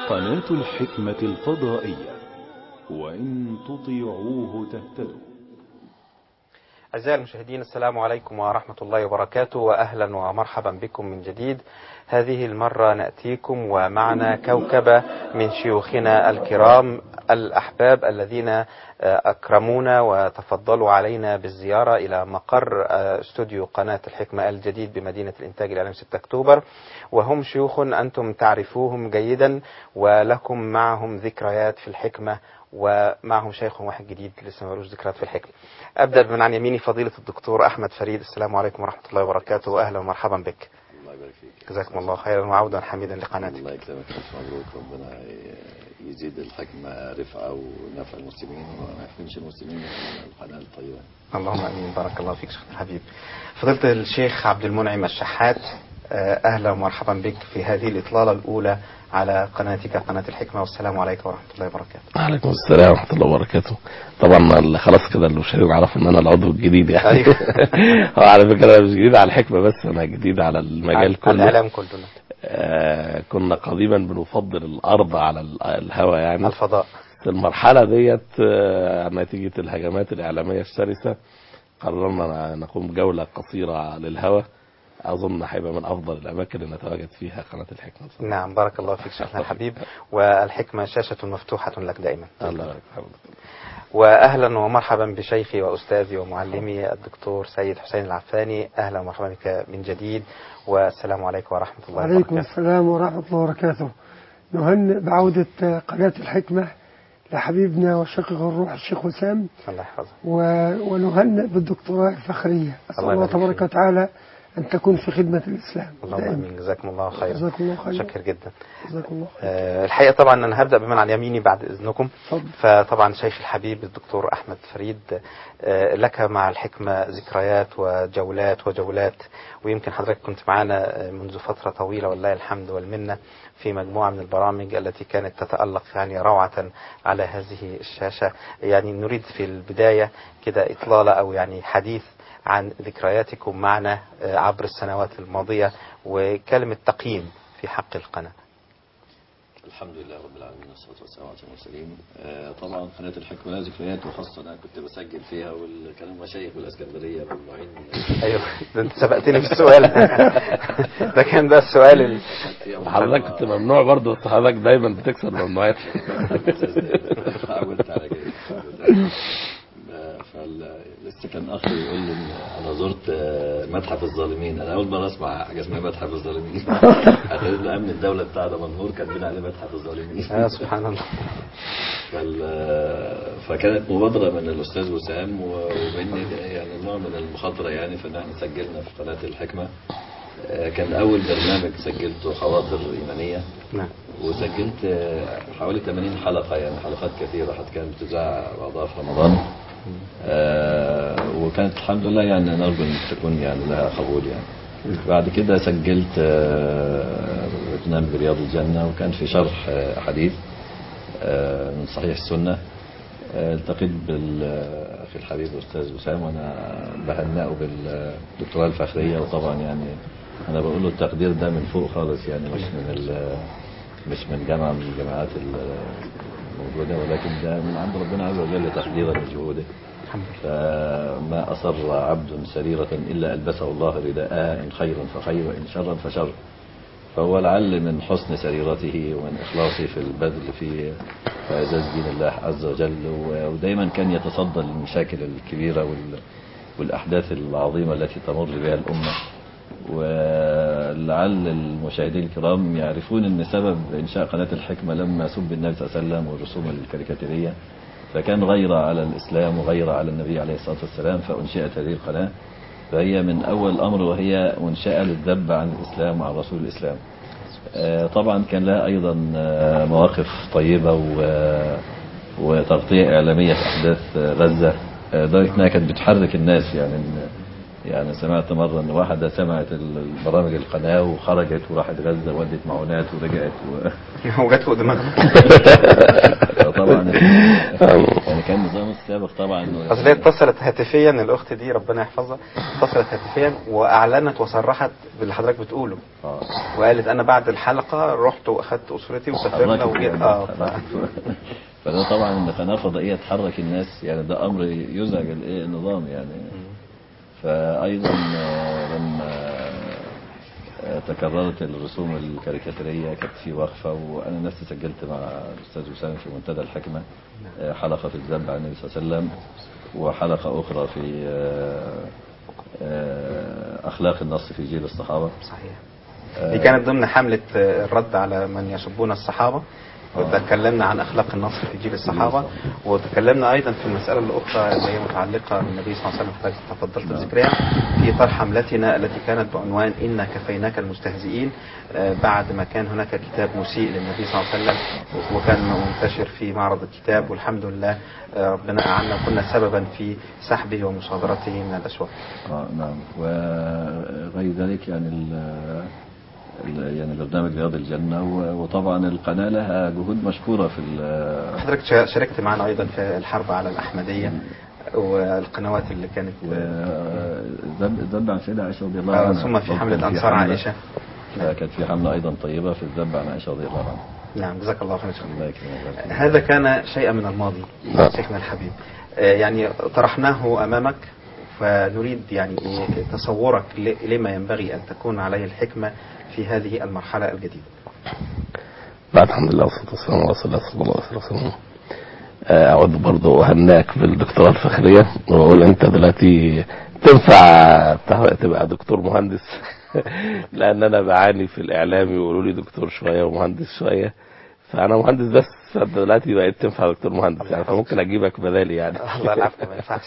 قناة الحكمة الفضائية وإن تطيعوه تهتدوا أعزائي المشاهدين السلام عليكم ورحمة الله وبركاته وأهلا ومرحبا بكم من جديد هذه المرة نأتيكم ومعنا كوكبة من شيوخنا الكرام الأحباب الذين أكرمونا وتفضلوا علينا بالزيارة إلى مقر استوديو قناة الحكمة الجديد بمدينة الإنتاج الإعلامي 6 أكتوبر وهم شيوخ أنتم تعرفوهم جيدا ولكم معهم ذكريات في الحكمة ومعهم شيخ واحد جديد لسه ملوش ذكريات في الحكمة أبدأ من عن يميني فضيلة الدكتور أحمد فريد السلام عليكم ورحمة الله وبركاته وأهلا ومرحبا بك الله يبارك فيك جزاكم الله خيرا وعودا حميدا لقناتك الله يكرمك ألف مبروك ربنا يزيد الحكمة رفعة ونفع المسلمين وما يحرمش المسلمين من القناة الطيبة اللهم امين بارك الله فيك شيخنا الحبيب فضيلة الشيخ عبد المنعم الشحات اهلا ومرحبا بك في هذه الاطلاله الاولى على قناتك قناه الحكمه والسلام عليكم ورحمه الله وبركاته. وعليكم السلام ورحمة الله وبركاته طبعا اللي خلاص كده المشاهدين عرفوا ان انا العضو الجديد يعني أيوه. هو على فكرة انا مش جديد على الحكمة بس انا جديد على المجال على كله الاعلام كله آه كنا قديما بنفضل الارض على ال- الهواء يعني الفضاء في المرحلة ديت آه، نتيجة الهجمات الإعلامية الشرسة قررنا نقوم بجولة قصيرة للهواء أظن هيبقى من أفضل الأماكن اللي نتواجد فيها قناة الحكمة بصراحة. نعم بارك الله فيك شيخنا الحبيب والحكمه شاشه مفتوحه لك دائما. الله يبارك فيك. واهلا ومرحبا بشيخي واستاذي ومعلمي الدكتور سيد حسين العفاني اهلا ومرحبا بك من جديد والسلام عليكم ورحمه الله وعليكم وبركاته. السلام ورحمة الله وبركاته نهنئ بعودة قناة الحكمة لحبيبنا وشقيق الروح الشيخ وسام الله يحفظك. و- ونهنئ بالدكتوراه الفخرية أسأل الله الله يبارك تبارك فيك. وتعالى أن تكون في خدمة الإسلام اللهم دائما. امين جزاكم الله خيرا. جزاكم الله خيرا. شكر جدا. جزاكم الله خير آه، الحقيقة طبعا أنا هبدأ بمن على يميني بعد إذنكم اتفضل. فطبعا شيخ الحبيب الدكتور أحمد فريد آه، لك مع الحكمة ذكريات وجولات وجولات ويمكن حضرتك كنت معنا آه، منذ فترة طويلة والله الحمد والمنة في مجموعة من البرامج التي كانت تتألق يعني روعة على هذه الشاشة يعني نريد في البداية كده إطلالة أو يعني حديث عن ذكرياتكم معنا آه، عبر السنوات الماضية وكلمة تقييم في حق القناة الحمد لله رب العالمين والصلاة والسلام على سيدنا المرسلين آه، طبعا قناة الحكمة لها ذكريات وخاصة أنا كنت بسجل فيها وكان المشايخ والإسكندرية والمعين ايوه ده انت سبقتني في السؤال ده كان ده السؤال ال... حضرتك كنت ممنوع برضه بس حضرتك دايما بتكسر ممنوعات عودت على كده فال... لسه كان اخي يقول لي إن انا زرت آه، متحف الظالمين انا اول مره اسمع حاجه اسمها متحف الظالمين اعتقد ان امن الدوله بتاع دمنهور كان بين عليه متحف الظالمين آه سبحان الله فال... فكانت مبادرة من الأستاذ وسام وبإن يعني نوع من المخاطرة يعني في إن احنا سجلنا في قناة الحكمة آه، كان أول برنامج سجلته خواطر إيمانية نعم وسجلت آه، حوالي 80 حلقة يعني حلقات كثيرة حتى كانت بتذاع بعضها في رمضان آه، وكانت الحمد لله يعني نرجو أن تكون يعني لها قبول يعني بعد كده سجلت آه، برنامج رياض الجنة وكان في شرح آه، حديث آه، من صحيح السنة آه، التقيت بالأخي الحبيب الأستاذ وسام وأنا بهنئه بالدكتوراه الفخرية وطبعا يعني أنا بقول له التقدير ده من فوق خالص يعني مش من ال- مش من جامعة من الجامعات الموجودة ولكن ده من عند ربنا عز وجل تقديرا لجهوده فما أصر عبد سريرة إلا ألبسه الله رداءها إن خيرا فخير وإن شرا فشر فهو لعل من حسن سريرته ومن إخلاصه في البذل في في إعزاز دين الله عز وجل و- ودايما كان يتصدى للمشاكل الكبيرة وال- والأحداث العظيمة التي تمر بها الأمة ولعل المشاهدين الكرام يعرفون أن سبب إنشاء قناة الحكمة لما سب النبي صلى الله عليه وسلم والرسوم الكاريكاتيرية فكان غير على الإسلام وغير على النبي عليه الصلاة والسلام فأنشئت هذه القناة فهي من أول الأمر وهي منشأة للذب عن الإسلام وعن رسول الإسلام آه، طبعا كان لها أيضا آه، مواقف طيبة و- وتغطية إعلامية في أحداث آه، غزة آه، لدرجة إنها كانت بتحرك الناس يعني إن- يعني سمعت مرة إن واحدة سمعت البرامج القناة وخرجت وراحت غزة ودت معونات ورجعت و... وجات فوق دماغنا طبعا طبعا يعني كان النظام السابق طبعا إنه- اصل هي اتصلت هاتفيا الاخت دي ربنا يحفظها اتصلت هاتفيا واعلنت وصرحت باللي حضرتك بتقوله آه. وقالت انا بعد الحلقه رحت واخدت اسرتي وسافرنا حركت وجيت يعني، اه ف... حركت. فده طبعا ان قناه فضائيه تحرك الناس يعني ده امر يزعج الايه النظام يعني فايضا آه، لما آه، تكررت الرسوم الكاريكاتيريه كانت في وقفه وانا نفسي سجلت مع الاستاذ وسام في منتدى الحكمه آه، حلقه في الذب عن النبي صلى الله عليه وسلم وحلقه اخرى في آه، آه، اخلاق النص في جيل الصحابه صحيح آه، دي كانت ضمن حملة آه، الرد على من يسبون الصحابة وتكلمنا عن أخلاق النصر في جيل الصحابة وتكلمنا أيضا في المسألة الأخرى اللي هي متعلقة بالنبي صلى الله عليه وسلم حضرتك تفضلت بذكرها في طرح حملتنا التي كانت بعنوان إنا كفيناك المستهزئين آه، بعد ما كان هناك كتاب مسيء للنبي صلى الله عليه وسلم وكان منتشر في معرض الكتاب والحمد لله آه، ربنا أعنا وكنا سببا في سحبه ومصادرته من الأسواق آه نعم وغير ذلك يعني ال ال- يعني برنامج رياض الجنة و- وطبعا القناة لها جهود مشكورة في ال- حضرتك شا- شاركت معنا أيضا في الحرب على الأحمدية والقنوات اللي كانت وذب ذب عن سيدة عائشة رضي الله آه، عنها ثم في برضه حملة كان أنصار حملة- عائشة كانت في حملة أيضا طيبة في الذب عن عائشة رضي الله عنها نعم جزاك الله خير الله يكرمك هذا كان شيئا من الماضي نعم. شيخنا الحبيب آه، يعني طرحناه أمامك فنريد يعني إيه تصورك ل- لما ينبغي أن تكون عليه الحكمة في هذه المرحلة الجديدة بعد الحمد لله والصلاة والسلام على رسول الله صلى الله عليه وسلم آه، أود برضه أهناك بالدكتوراه الفخرية وأقول أنت دلوقتي تنفع ت- تبقى دكتور مهندس لأن أنا بعاني في الإعلام يقولوا لي دكتور شوية ومهندس شوية فأنا مهندس بس فأنت دلوقتي بقيت تنفع دكتور مهندس يعني فممكن أجيبك بدالي يعني الله العفو ما ينفعش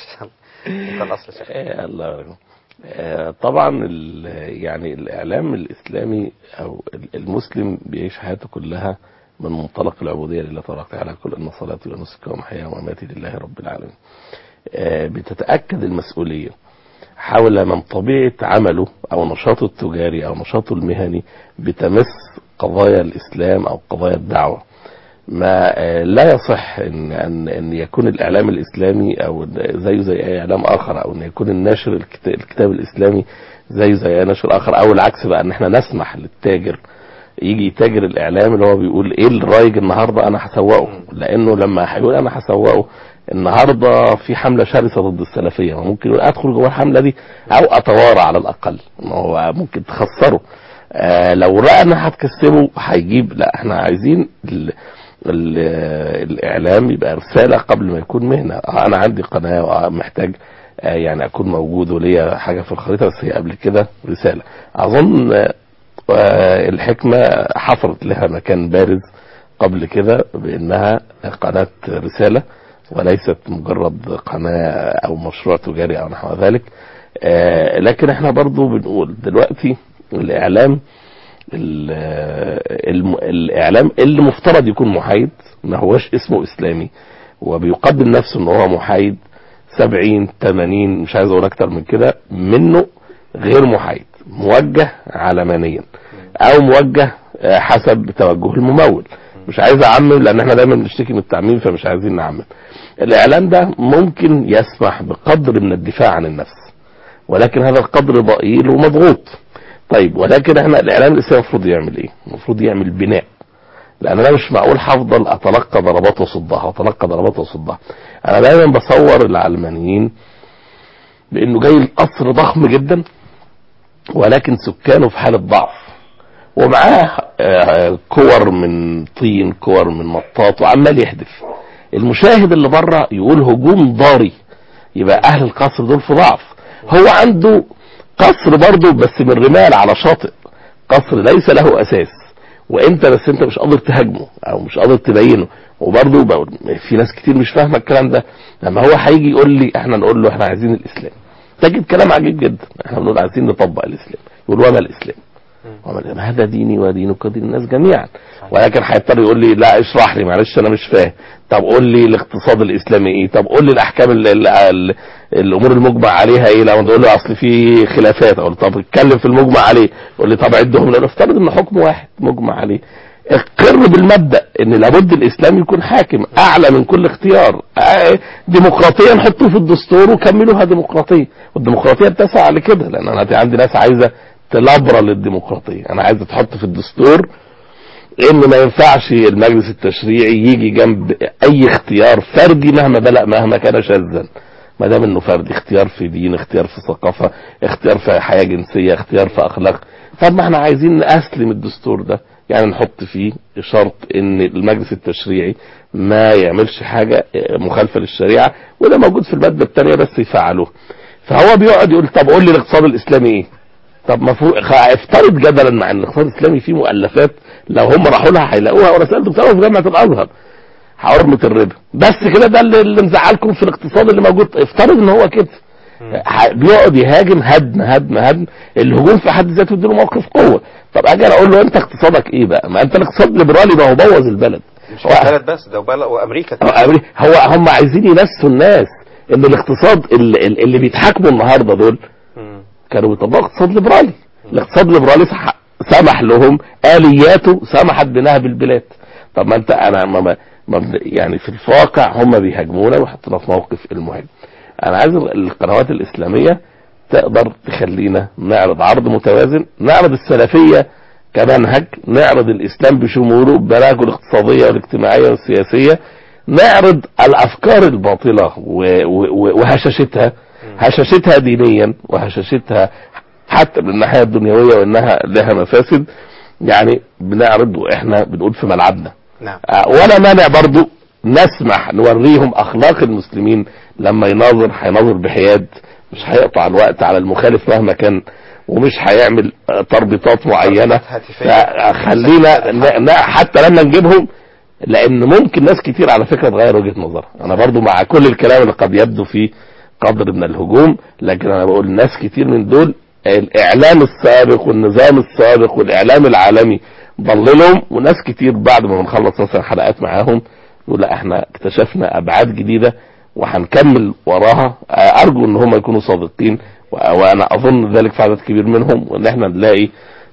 انت الأصل شيخ آه، الله يرحمه. آه، طبعا ال- يعني الاعلام الاسلامي او ال- المسلم بيعيش حياته كلها من منطلق العبوديه لله تبارك وتعالى كل ان صلاتي ونسكي ومحياي ومماتي لله رب العالمين. آه، بتتاكد المسؤوليه حول من طبيعه عمله او نشاطه التجاري او نشاطه المهني بتمس قضايا الاسلام او قضايا الدعوه. ما آه، لا يصح ان ان ان يكون الاعلام الاسلامي او زيه زي اي اعلام اخر او ان يكون الناشر الكت- الكتاب الاسلامي زيه زي اي ناشر اخر او العكس بقى ان احنا نسمح للتاجر يجي يتاجر الاعلام اللي هو بيقول ايه الرايج النهارده انا هسوقه لانه لما هيقول انا هسوقه النهارده في حمله شرسه ضد السلفيه ما ممكن يقول ادخل جوه الحمله دي او اتوارى على الاقل ما هو ممكن تخسره آه لو راى انها هتكسبه هيجيب لا احنا عايزين ال ال الاعلام يبقى رساله قبل ما يكون مهنه آه، انا عندي قناه ومحتاج آه، يعني اكون موجود وليا حاجه في الخريطه بس هي قبل كده رساله اظن آه، آه، الحكمه حفرت لها مكان بارز قبل كده بانها قناه رساله وليست مجرد قناه او مشروع تجاري او نحو ذلك آه، لكن احنا برضو بنقول دلوقتي الاعلام ال- الم- الاعلام اللي مفترض يكون محايد ما هوش اسمه اسلامي وبيقدم نفسه ان هو محايد 70 80 مش عايز اقول اكتر من كده منه غير محايد موجه علمانيا او موجه آه، حسب توجه الممول مش عايز اعمم لان احنا دايما بنشتكي من التعميم فمش عايزين نعمم الاعلام ده ممكن يسمح بقدر من الدفاع عن النفس ولكن هذا القدر ضئيل ومضغوط طيب ولكن احنا الاعلام الاسلامي المفروض يعمل ايه؟ المفروض يعمل بناء لان انا مش معقول هفضل اتلقى ضربات واصدها واتلقى ضربات واصدها انا دايما بصور العلمانيين بانه جاي القصر ضخم جدا ولكن سكانه في حاله ضعف ومعاه آه، كور من طين كور من مطاط وعمال يحدف المشاهد اللي بره يقول هجوم ضاري يبقى اهل القصر دول في ضعف هو عنده قصر برضه بس من رمال على شاطئ قصر ليس له اساس وانت بس انت مش قادر تهاجمه او مش قادر تبينه وبرضه بقول- في ناس كتير مش فاهمه الكلام ده لما هو هيجي يقول لي احنا نقول له احنا عايزين الاسلام تجد كلام عجيب جدا احنا بنقول عايزين نطبق الاسلام يقول وما الاسلام وما الإسلام؟ هذا ديني ودينك ودين الناس جميعا ولكن هيضطر يقول لي لا اشرح لي معلش انا مش فاهم طب قول لي الاقتصاد الاسلامي ايه طب قول لي الاحكام ال ال ال الامور المجمع عليها ايه لما تقول له اصل في خلافات اقول طب اتكلم في المجمع عليه يقول لي طب عدهم لو افترض ان حكم واحد مجمع عليه اقر بالمبدا ان لابد الاسلام يكون حاكم اعلى من كل اختيار آه، ديمقراطيه نحطه في الدستور وكملوها ديمقراطيه والديمقراطيه بتسعى لكده لان انا عندي ناس عايزه تلبرل الديمقراطيه انا عايزه تحط في الدستور ان ما ينفعش المجلس التشريعي يجي جنب اي اختيار فردي مهما بلغ مهما كان شاذا ما دام انه فردي اختيار في دين اختيار في ثقافه اختيار في حياه جنسيه اختيار في اخلاق طب ما احنا عايزين نأسلم الدستور ده يعني نحط فيه شرط ان المجلس التشريعي ما يعملش حاجه مخالفه للشريعه وده موجود في الماده الثانيه بس يفعلوه فهو بيقعد يقول طب قول لي الاقتصاد الاسلامي ايه طب مفروض افترض جدلا مع ان الاقتصاد الاسلامي فيه مؤلفات لو هم راحوا لها هيلاقوها وانا سالت دكتور في جامعه الازهر حرمة الربا بس كده ده اللي اللي مزعلكم في الاقتصاد اللي موجود افترض ان هو كده ح- بيقعد يهاجم هدم هدم هدم الهجوم في حد ذاته يديله موقف قوه طب اجي أنا اقول له انت اقتصادك ايه بقى ما انت الاقتصاد ليبرالي ما هو بوظ البلد مش هو البلد بس ده وبلد وامريكا هو كمان. هو هم عايزين ينسوا الناس ان الاقتصاد اللي, اللي بيتحاكموا النهارده دول مم. كانوا بيطبقوا اقتصاد ليبرالي الاقتصاد الليبرالي سح- سمح لهم الياته سمحت بنهب البلاد طب ما انت انا ما ما ما يعني في الواقع هم بيهاجمونا ويحطونا في موقف المهاجم انا عايز القنوات الاسلاميه تقدر تخلينا نعرض عرض متوازن نعرض السلفيه كمنهج نعرض الاسلام بشموله بمناهجه الاقتصاديه والاجتماعيه والسياسيه نعرض الافكار الباطله و- و- وهشاشتها هشاشتها دينيا وهشاشتها حتى من الناحيه الدنيويه وانها لها مفاسد يعني بنعرض واحنا بنقول في ملعبنا نعم آه، ولا مانع برضو نسمح نوريهم اخلاق المسلمين لما يناظر هيناظر بحياد مش هيقطع الوقت على المخالف مهما كان ومش هيعمل آه، تربيطات معينه هاتفية. فخلينا ن- ن- حتى لما نجيبهم لان ممكن ناس كتير على فكره تغير وجهه نظرها انا برضو مع كل الكلام اللي قد يبدو فيه قدر من الهجوم لكن انا بقول ناس كتير من دول الاعلام السابق والنظام السابق والاعلام العالمي ضللهم وناس كتير بعد ما بنخلص مثلا حلقات معاهم يقول لا احنا اكتشفنا ابعاد جديده وهنكمل وراها آه، ارجو ان هم يكونوا صادقين و- وانا اظن ذلك في عدد كبير منهم وان احنا نلاقي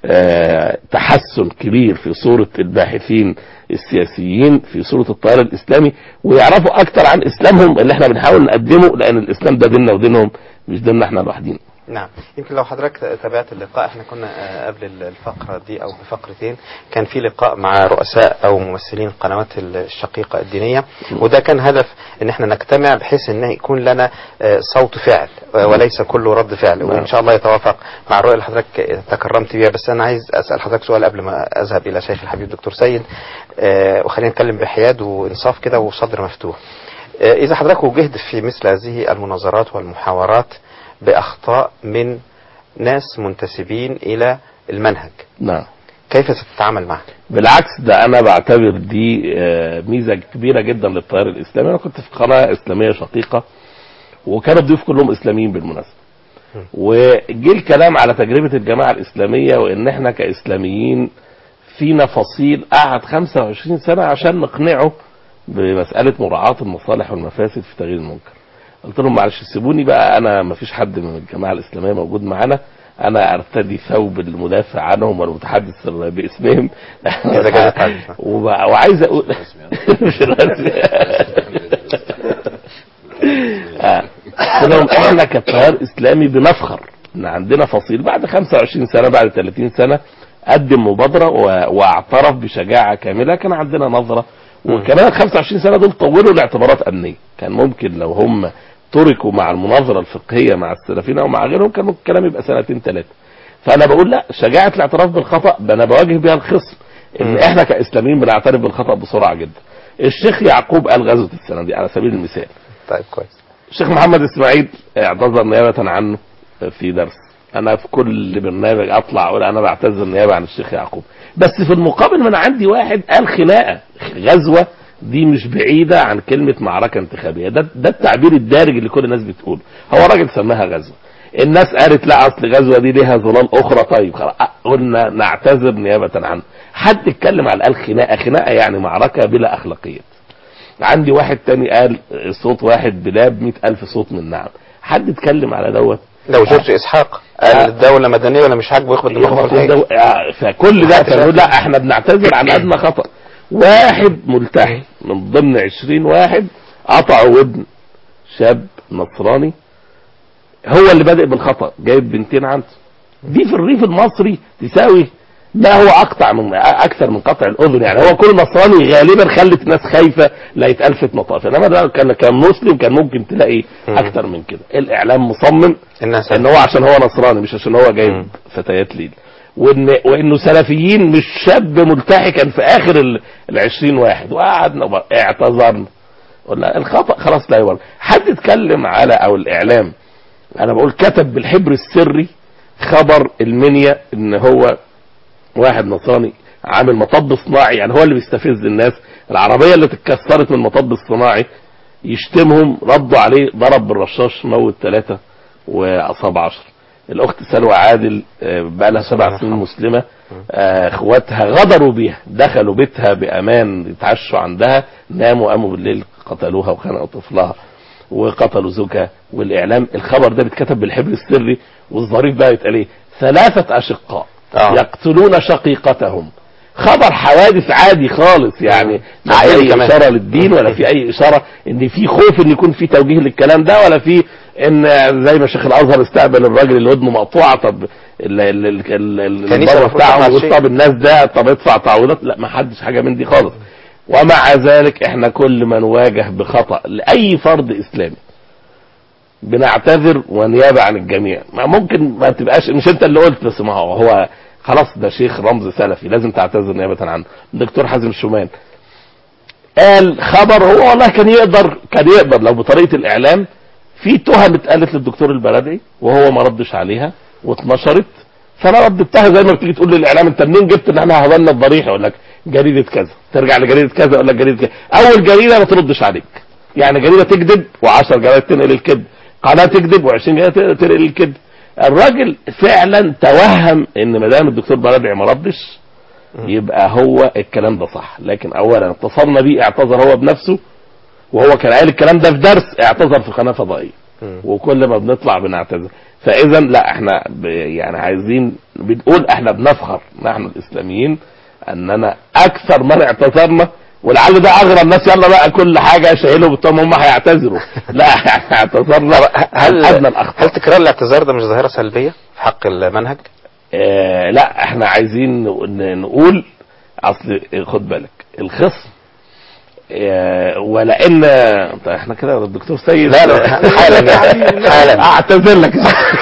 آه، تحسن كبير في صورة الباحثين السياسيين في صورة التيار الإسلامي ويعرفوا أكتر عن إسلامهم اللي احنا بنحاول نقدمه لأن الإسلام ده ديننا ودينهم مش ديننا احنا لوحدين نعم يمكن لو حضرتك تابعت اللقاء احنا كنا آه، قبل الفقرة دي او بفقرتين كان في لقاء مع رؤساء او ممثلين القنوات الشقيقة الدينية وده كان هدف ان احنا نجتمع بحيث ان يكون لنا آه، صوت فعل آه، وليس كله رد فعل وان شاء الله يتوافق مع الرؤية اللي حضرتك تكرمت بيها بس انا عايز اسال حضرتك سؤال قبل ما اذهب الى شيخ الحبيب دكتور سيد آه، وخلينا نتكلم بحياد وانصاف كده وصدر مفتوح آه، إذا حضرتك وجهت في مثل هذه المناظرات والمحاورات بأخطاء من ناس منتسبين إلى المنهج نعم كيف ستتعامل معها؟ بالعكس ده انا بعتبر دي آه، ميزه كبيره جدا للتيار الاسلامي انا كنت في قناه اسلاميه شقيقه وكان الضيوف كلهم اسلاميين بالمناسبه وجه الكلام على تجربه الجماعه الاسلاميه وان احنا كاسلاميين فينا فصيل قعد 25 سنه عشان نقنعه بمساله مراعاه المصالح والمفاسد في تغيير المنكر قلت لهم معلش سيبوني بقى انا ما فيش حد من الجماعه الاسلاميه موجود معانا انا ارتدي ثوب المدافع عنهم والمتحدث باسمهم إذا كان يتحدث. وب- وعايز اقول مش الرسمي. آه. قلت لهم احنا كتيار اسلامي بنفخر ان عندنا فصيل بعد 25 سنه بعد 30 سنه قدم مبادره و- واعترف بشجاعه كامله كان عندنا نظره وكمان 25 سنه دول طولوا لاعتبارات امنيه كان ممكن لو هم تركوا مع المناظره الفقهيه مع السلفيين او مع غيرهم كان ممكن الكلام يبقى سنتين ثلاثه فانا بقول لا شجاعه الاعتراف بالخطا ده انا بواجه بيها الخصم ان احنا كاسلاميين بنعترف بالخطا بسرعه جدا الشيخ يعقوب قال غزوه السنه دي على سبيل المثال طيب كويس الشيخ محمد اسماعيل اعتذر نيابه عنه في درس انا في كل برنامج اطلع اقول انا بعتذر نيابه عن الشيخ يعقوب بس في المقابل من عندي واحد قال خناقه غزوه دي مش بعيده عن كلمه معركه انتخابيه ده ده التعبير الدارج اللي كل الناس بتقوله هو راجل سماها غزوه الناس قالت لا اصل غزوه دي ليها ظلال اخرى طيب خلاص قلنا نعتذر نيابه عنه حد اتكلم على قال خناقه خناقه يعني معركه بلا اخلاقيات عندي واحد تاني قال صوت واحد بلاب مئة ألف صوت من نعم حد اتكلم على دوت لو جورج اسحاق قال الدوله مدنيه ولا مش عاجبه يخبط دماغه في الحيط ده- آه، فكل ده كان يقول لا احنا بنعتذر عن ادنى خطا واحد ملتحي من ضمن عشرين واحد قطعوا ودن شاب نصراني هو اللي بادئ بالخطا جايب بنتين عنده دي في الريف المصري تساوي ما هو اقطع من اكثر من قطع الاذن يعني هو كل نصراني غالبا خلت الناس خايفه لا يتالفت مطاف انما ده كان كان مسلم كان ممكن تلاقي اكثر من كده الاعلام مصمم الناس ان هو عشان هو نصراني مش عشان هو جايب مم. فتيات ليل وان وانه سلفيين مش شاب ملتحي كان في اخر ال ال 20 واحد وقعدنا بقى اعتذرنا قلنا الخطا خلاص لا يورد حد اتكلم على او الاعلام انا بقول كتب بالحبر السري خبر المنيا ان هو واحد نصراني عامل مطب صناعي يعني هو اللي بيستفز الناس العربيه اللي اتكسرت من المطب الصناعي يشتمهم ردوا عليه ضرب بالرشاش موت ثلاثه واصاب عشر الاخت سلوى عادل آه، بقى لها سبع سنين مسلمه آه، اخواتها غدروا بيها دخلوا بيتها بامان يتعشوا عندها ناموا قاموا بالليل قتلوها وخنقوا طفلها وقتلوا زوجها والاعلام الخبر ده بيتكتب بالحبر السري والظريف بقى يتقال ايه ثلاثه اشقاء آه. يقتلون شقيقتهم خبر حوادث عادي خالص يعني ما عائلي في اي كمان. اشاره للدين ولا في اي اشاره ان في خوف ان يكون في توجيه للكلام ده ولا في ان زي ما شيخ الازهر استقبل الراجل اللي ودنه مقطوعه طب ال- ال- ال- ال- ال- كنيسة البابا المفروض بتاعهم تفعل يقول شيء. طب الناس ده طب ادفع تعويضات لا ما حدش حاجه من دي خالص ومع ذلك احنا كل ما نواجه بخطا لاي فرد اسلامي بنعتذر ونيابه عن الجميع ما ممكن ما تبقاش مش انت اللي قلت بس ما هو هو خلاص ده شيخ رمز سلفي لازم تعتذر نيابه عنه دكتور حازم شومان قال خبر هو والله كان يقدر كان يقدر لو بطريقه الاعلام في تهم اتقالت للدكتور البلدي وهو ما ردش عليها واتنشرت فانا ردتها زي ما بتيجي تقول للاعلام انت منين جبت ان احنا هضلنا الضريح اقول لك جريده كذا ترجع لجريده كذا اقول لك جريده كذا اول جريده ما تردش عليك يعني جريده تكذب و10 جرائد تنقل الكذب قناه تكذب و20 جريده تنقل الكذب الراجل فعلا توهم ان ما دام الدكتور بلدعي ما ردش يبقى هو الكلام ده صح لكن اولا اتصلنا بيه اعتذر هو بنفسه وهو كان قال الكلام ده في درس اعتذر في قناه فضائيه مم. وكل ما بنطلع بنعتذر فاذا لا احنا ب- يعني عايزين بنقول احنا بنفخر نحن الاسلاميين اننا اكثر من اعتذرنا ولعل ده اغرى الناس يلا بقى كل حاجه شايلهم بتوعهم هم هيعتذروا لا احنا اعتذرنا هل عن ادنى الاخطاء هل تكرار الاعتذار ده مش ظاهره سلبيه في حق المنهج؟ آه لا احنا عايزين ن- نقول اصل خد بالك الخصم آه ولان طيب احنا كده الدكتور سيد لا لا حالا حالا اعتذر لك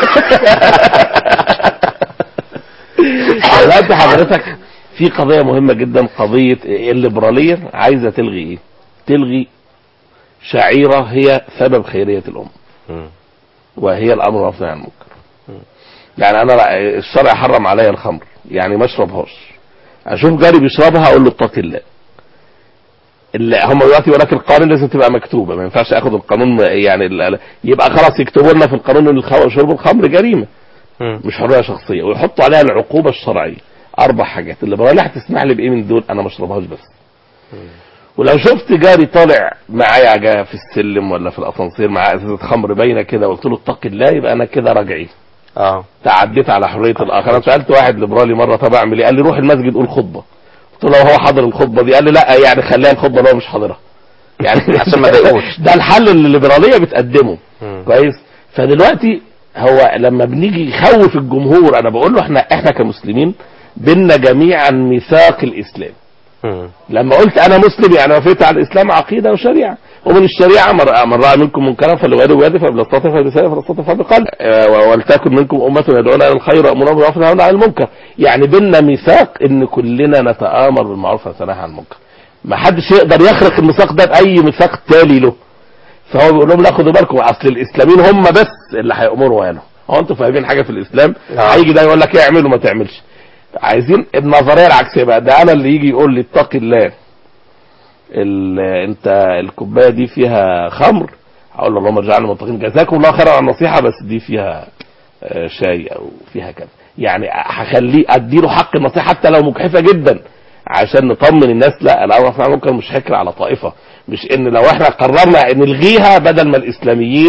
دلوقتي حضرتك في قضيه مهمه جدا قضيه الليبراليه عايزه تلغي ايه؟ تلغي شعيره هي سبب خيريه الامه مم. وهي الامر والنهي عن المنكر يعني انا لا- الشرع حرم عليا الخمر يعني ما اشربهاش اشوف جاري بيشربها اقول له اتقي الله اللي هم دلوقتي يقول لك القانون لازم تبقى مكتوبه ما ينفعش اخد القانون يعني ال- يبقى خلاص يكتبوا لنا في القانون ان الخ- شرب الخمر جريمه مم. مش حريه شخصيه ويحطوا عليها العقوبه الشرعيه اربع حاجات الليبراليه هتسمح لي بايه من دول انا ما اشربهاش بس ولو شفت جاري طالع معايا جا في السلم ولا في الاسانسير مع ازازه خمر باينه كده وقلت له اتقي الله يبقى انا كده راجعي اه تعديت على حريه الاخر انا سالت واحد ليبرالي مره طب اعمل ايه قال لي روح المسجد قول خطبه قلت له هو حاضر الخطبه دي قال لي لا يعني خليها الخطبه ده مش حاضرها يعني عشان ما يضايقوش. ده الحل اللي الليبراليه بتقدمه مم. كويس فدلوقتي هو لما بنيجي يخوف الجمهور انا بقول له احنا احنا كمسلمين بينا جميعا ميثاق الاسلام مم. لما قلت انا مسلم يعني وفيت على الاسلام عقيده وشريعه ومن الشريعه من من راى منكم منكرا فليغيره بيده فلم يستطع فبلسانه فلا يستطع فبقلبه آه، ولتكن منكم امه يدعون الى الخير ويامرون بالمعروف وينهون عن المنكر يعني بينا ميثاق ان كلنا نتامر بالمعروف ونتناهى عن المنكر ما حدش يقدر يخرق الميثاق ده باي ميثاق تالي له فهو بيقول لهم لا خدوا بالكم اصل الاسلاميين هم بس اللي هيامروا وينهوا هو انتوا فاهمين حاجه في الاسلام آه. هيجي ده يقول لك اعمل وما تعملش عايزين النظريه العكسيه بقى ده انا اللي يجي يقول لي اتقي الله ال- انت الكوبايه دي فيها خمر هقول له اللهم اجعلنا متقين جزاكم الله خيرا على النصيحه بس دي فيها آه، شاي او فيها كذا يعني هخليه اديله حق النصيحه حتى لو مجحفه جدا عشان نطمن الناس لا الامر فعلا ممكن مش حكر على طائفه مش ان لو احنا قررنا ان نلغيها بدل ما الاسلاميين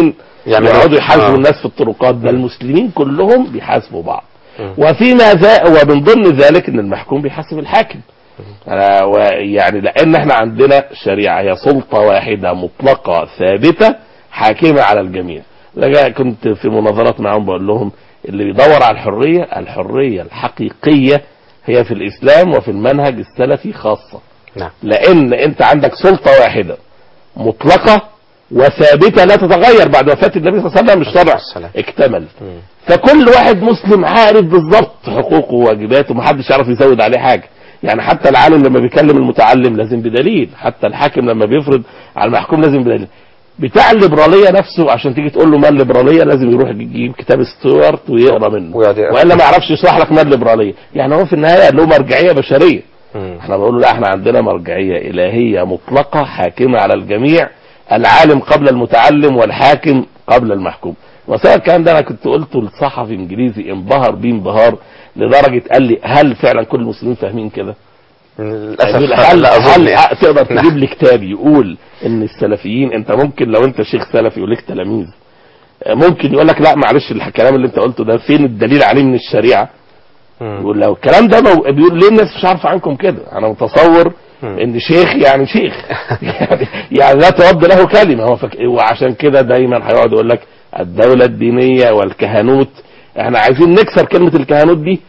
يعملوا- يقعدوا يحاسبوا آه. الناس في الطرقات ده المسلمين كلهم بيحاسبوا بعض مم. وفيما ذا ومن ضمن ذلك ان المحكوم بيحاسب الحاكم أنا ويعني لان احنا عندنا شريعه هي سلطه واحده مطلقه ثابته حاكمه على الجميع لجأ كنت في مناظرات معهم بقول لهم اللي بيدور على الحريه الحريه الحقيقيه هي في الاسلام وفي المنهج السلفي خاصه نعم لان انت عندك سلطه واحده مطلقه وثابته لا تتغير بعد وفاه النبي صلى الله عليه وسلم الشرع السلام. اكتمل مم. فكل واحد مسلم عارف بالظبط حقوقه وواجباته محدش يعرف يزود عليه حاجه يعني حتى العالم لما بيكلم المتعلم لازم بدليل حتى الحاكم لما بيفرض على المحكوم لازم بدليل بتاع الليبراليه نفسه عشان تيجي تقول له ما الليبراليه لازم يروح يجيب كتاب ستيوارت ويقرا منه ويقعد يقرا. والا ما يعرفش يشرح لك ما الليبراليه يعني هو في النهايه له مرجعيه بشريه مم. احنا بنقول له لا احنا عندنا مرجعيه الهيه مطلقه حاكمه على الجميع العالم قبل المتعلم والحاكم قبل المحكوم وسواء الكلام ده انا كنت قلته لصحفي انجليزي انبهر بيه انبهار لدرجه قال لي هل فعلا كل المسلمين فاهمين كده؟ للاسف يقول هل لا اظن هل يعني. تقدر نعم. تجيب لي كتاب يقول ان السلفيين انت ممكن لو انت شيخ سلفي وليك تلاميذ ممكن يقول لك لا معلش الكلام اللي انت قلته ده فين الدليل عليه من الشريعه؟ مم. يقول لو الكلام ده مو... بيقول ليه الناس مش عارفه عنكم كده انا متصور مم. ان شيخ يعني شيخ يعني, يعني لا ترد له كلمه هو فك... وعشان كده دايما هيقعد يقول لك الدوله الدينيه والكهنوت احنا عايزين نكسر كلمه الكهنوت دي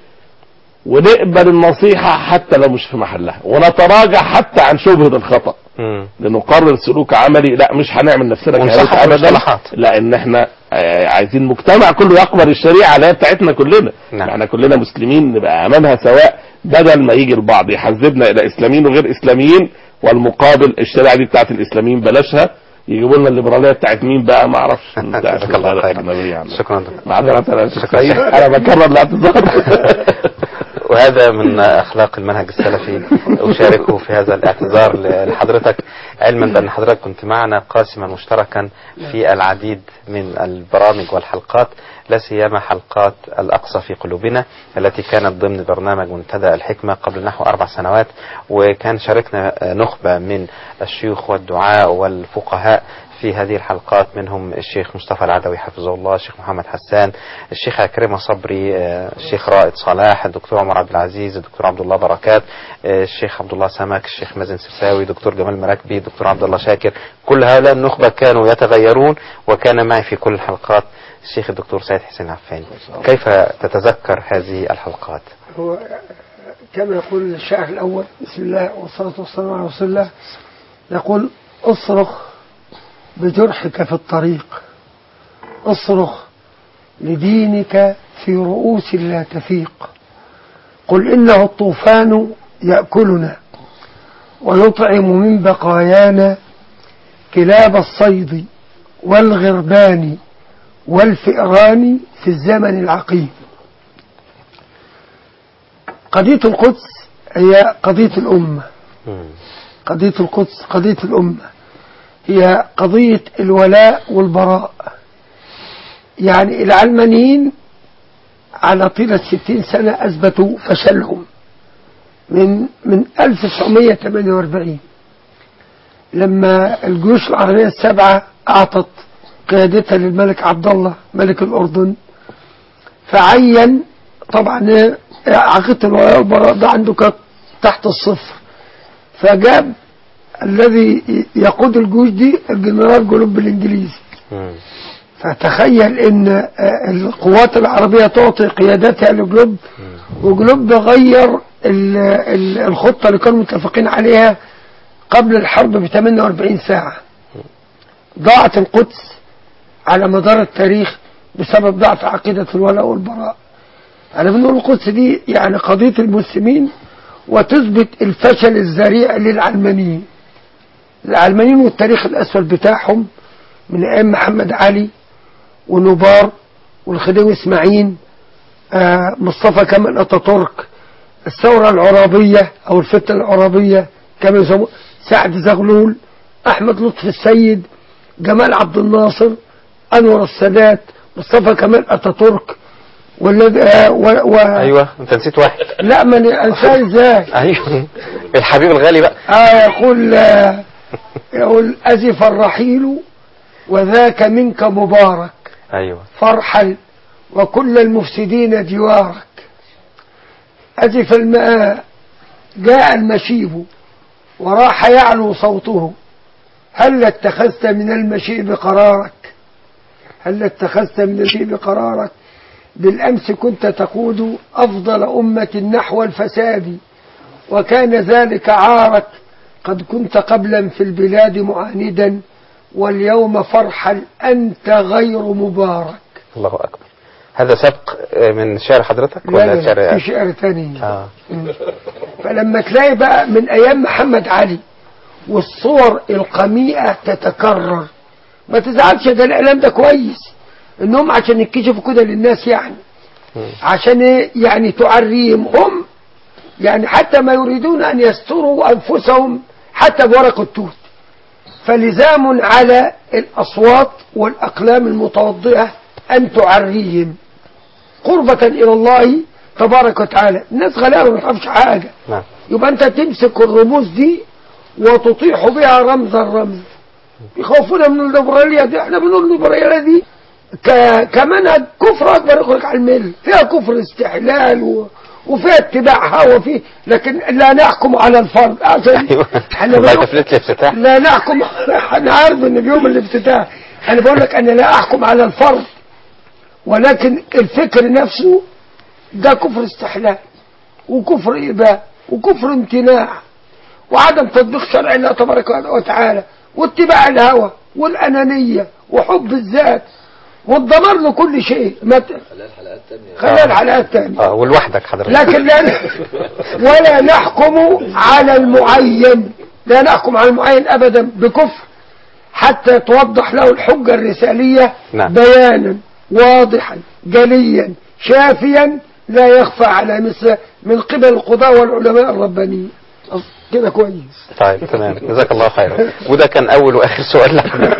ونقبل النصيحه حتى لو مش في محلها ونتراجع حتى عن شبهه الخطا مم. لنقرر سلوك عملي لا مش هنعمل نفسنا ونصحح كهنوت ابدا المصطلحات. لان احنا آه، عايزين مجتمع كله يقبل الشريعه اللي هي بتاعتنا كلنا نعم. احنا كلنا مسلمين نبقى امامها سواء بدل ما يجي البعض يحذبنا الى اسلاميين وغير اسلاميين والمقابل الشريعه دي بتاعت الاسلاميين بلاشها يجيبوا لنا الليبراليه بتاعت مين بقى ما اعرفش بتاعت جزاك الله خير. النبي يعني. شكرا دكتور. معذرة انا آسف. شكرا. انا بكرر الاعتذار وهذا من اخلاق المنهج السلفي اشاركه في هذا الاعتذار لحضرتك علما بان حضرتك كنت معنا قاسما مشتركا في العديد من البرامج والحلقات لا سيما حلقات الاقصى في قلوبنا التي كانت ضمن برنامج منتدى الحكمه قبل نحو اربع سنوات وكان شاركنا نخبه من الشيوخ والدعاء والفقهاء في هذه الحلقات منهم الشيخ مصطفى العدوي حفظه الله الشيخ محمد حسان الشيخ عكرمة صبري آه، الشيخ رائد صلاح الدكتور عمر عبد العزيز الدكتور عبد الله بركات آه، الشيخ عبد الله سمك الشيخ مازن سرساوي دكتور جمال مراكبي الدكتور عبد الله شاكر كل هؤلاء النخبة كانوا يتغيرون وكان معي في كل الحلقات الشيخ الدكتور سيد حسين العفاني كيف تتذكر هذه الحلقات هو كما يقول الشاعر الأول بسم الله والصلاة والسلام على رسول الله يقول اصرخ بجرحك في الطريق اصرخ لدينك في رؤوس لا تفيق قل إنه الطوفان يأكلنا ويطعم من بقايانا كلاب الصيد والغربان والفئران في الزمن العقيم قضية القدس هي قضية الأمة قضية القدس قضية الأمة هي قضية الولاء والبراء يعني العلمانيين على طيلة ستين سنة أثبتوا فشلهم من من 1948 لما الجيوش العربية السبعة أعطت قيادتها للملك عبد الله ملك الأردن فعين طبعا عقيدة الولاء والبراء ده عنده كانت تحت الصفر فجاب الذي يقود الجيوش دي الجنرال جلوب الانجليزي فتخيل ان آه، القوات العربية تعطي قيادتها لجلوب وجلوب غير ال- ال- الخطة اللي كانوا متفقين عليها قبل الحرب ب 48 ساعة ضاعت القدس على مدار التاريخ بسبب ضعف عقيدة الولاء والبراء أنا بنقول القدس دي يعني قضية المسلمين وتثبت الفشل الذريع للعلمانيين العلمانيين والتاريخ الأسود بتاعهم من أيام محمد علي ونبار والخديوي إسماعيل آه مصطفى كمال أتاتورك الثورة العرابية أو الفتنة العرابية كما يسموه سعد زغلول أحمد لطفي السيد جمال عبد الناصر أنور السادات مصطفى كمال أتاتورك والذي آه و... و... ايوه انت نسيت واحد لا من الأنسان ازاي ايوه الحبيب الغالي بقى آه يقول آه يقول أزف الرحيل وذاك منك مبارك ايوه فارحل وكل المفسدين جوارك أزف الماء جاء المشيب وراح يعلو صوته هل اتخذت من المشيب قرارك هل اتخذت من المشيب قرارك بالأمس كنت تقود أفضل أمة نحو الفساد وكان ذلك عارك قد كنت قبلا في البلاد معاندا واليوم فرحل أنت غير مبارك الله اكبر هذا سبق آه، من شعر حضرتك لا ولا لا شعر في شعر تاني اه فلما تلاقي بقى من ايام محمد علي والصور القميئة تتكرر ما تزعلش ده الاعلام ده كويس انهم عشان يكشفوا كده للناس يعني عشان إيه؟ يعني تعريهم هم يعني حتى ما يريدون ان يستروا انفسهم حتى بورق التوت فلزام على الاصوات والاقلام المتوضئه ان تعريهم قربة الى الله تبارك وتعالى الناس غلابة ما تعرفش حاجة نعم يبقى انت تمسك الرموز دي وتطيح بها رمز الرمز يخوفونا من الليبرالية دي احنا بنقول الليبرالية دي ك... كمنهج كفر اكبر يخرج عن المله فيها كفر استحلال و... وفيها اتباع هوى فيه لكن لا نحكم على الفرد عشان ايوه احنا والله بنقول- تفلت لي افتتاح لا نحكم انا عارف ان اليوم الافتتاح انا بقول لك انا لا احكم على الفرد ولكن الفكر نفسه ده كفر استحلال وكفر اباء وكفر امتناع وعدم تطبيق شرع الله تبارك وتعالى واتباع الهوى والانانيه وحب الذات والدمار لكل شيء ما ت- خلال حلقات تانية خليها الحلقات تانية اه ولوحدك حضرتك لكن لا ولا نحكم على المعين لا نحكم على المعين ابدا بكفر حتى توضح له الحجة الرسالية نعم. بيانا واضحا جليا شافيا لا يخفى على مثل من قبل القضاء والعلماء الربانيين كده كويس طيب تمام جزاك الله خيرا وده كان اول واخر سؤال